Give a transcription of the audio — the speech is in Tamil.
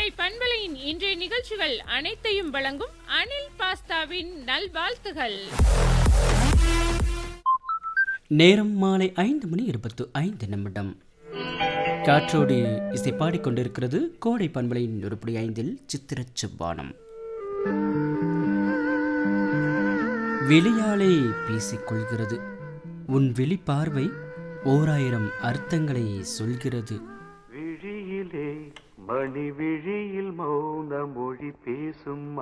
பண்பலையின் இன்றைய நிகழ்ச்சிகள் அனைத்தையும் வழங்கும் அனில் பாஸ்தாவின் நல்வாழ்த்துகள் நேரம் மாலை ஐந்து மணி இருபத்து ஐந்து நிமிடம் காற்றோடு இசை பாடிக்கொண்டிருக்கிறது கோடை பண்பலையின் உருப்படி ஐந்தில் சித்திரச் செவ்வானம் வெளியாலே பேசிக்கொள்கிறது உன் விழி பார்வை ஓராயிரம் அர்த்தங்களை சொல்கிறது விழியிலே மணி விழியில் மௌன மொழி பேசும்